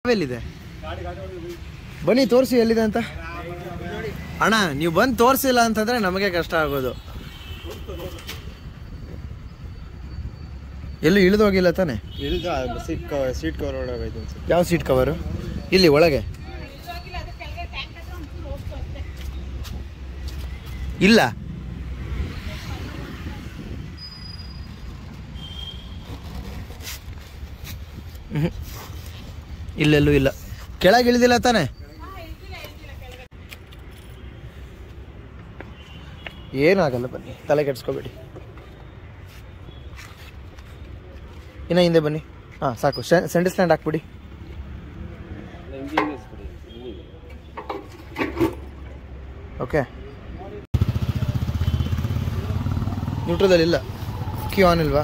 ಎಲ್ಲಿದೆ ಬನ್ನಿ ತೋರಿಸಿ ಎಲ್ಲಿದೆ ಅಂತ ಅಣ್ಣ ನೀವು ಬಂದು ತೋರಿಸಿಲ್ಲ ಅಂತಂದ್ರೆ ನಮಗೆ ಕಷ್ಟ ಆಗೋದು ಎಲ್ಲೂ ಇಳಿದು ಹೋಗಿಲ್ಲ ತಾನೆ ಇಲ್ದ ಸೀಟ್ ಕವರ್ ಸೀಟ್ ಕವರ್ ಒಳಗೆ ಐತೆ ಅನ್ಸುತ್ತೆ ಯಾವ ಸೀಟ್ ಕವರು ಇಲ್ಲಿ ಒಳಗೆ ಇಲ್ಲ ಮ್ಹೂ. ಇಲ್ಲೆಲ್ಲೂ ಇಲ್ಲ ಕೆಳಗೆ ಇಳಿದಿಲ್ಲ ತಾನೆ ಏನಾಗಲ್ಲ ಬನ್ನಿ ತಲೆ ಕೆಡ್ಸ್ಕೊಬೇಡಿ ಇನ್ನ ಹಿಂದೆ ಬನ್ನಿ ಹಾಂ ಸಾಕು ಸೆಂಟರ್ ಸ್ಟ್ಯಾಂಡ್ ಹಾಕ್ಬಿಡಿ ಓಕೆ ನ್ಯೂಟ್ರದಲ್ಲಿ ಇಲ್ಲ ಕ್ಯೂ ಆನ್ ಇಲ್ವಾ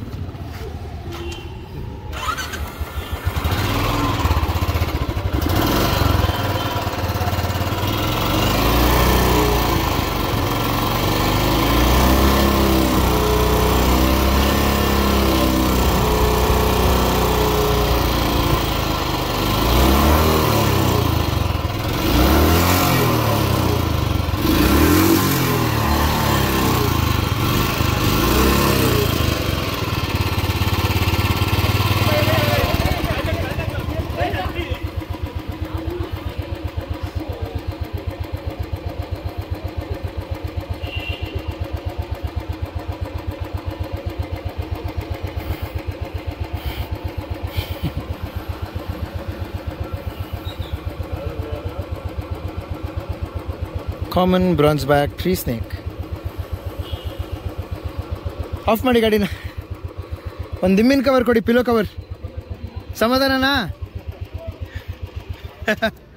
ಕಾಮನ್ ಬ್ರಾನ್ಸ್ ಬ್ಯಾಕ್ ಟ್ರೀ ಸ್ನೇಕ್ ಆಫ್ ಮಾಡಿ ಗಾಡಿನ ಒಂದು ದಿಮ್ಮಿನ ಕವರ್ ಕೊಡಿ ಪಿಲೋ ಕವರ್ ಸಮಾಧಾನನಾ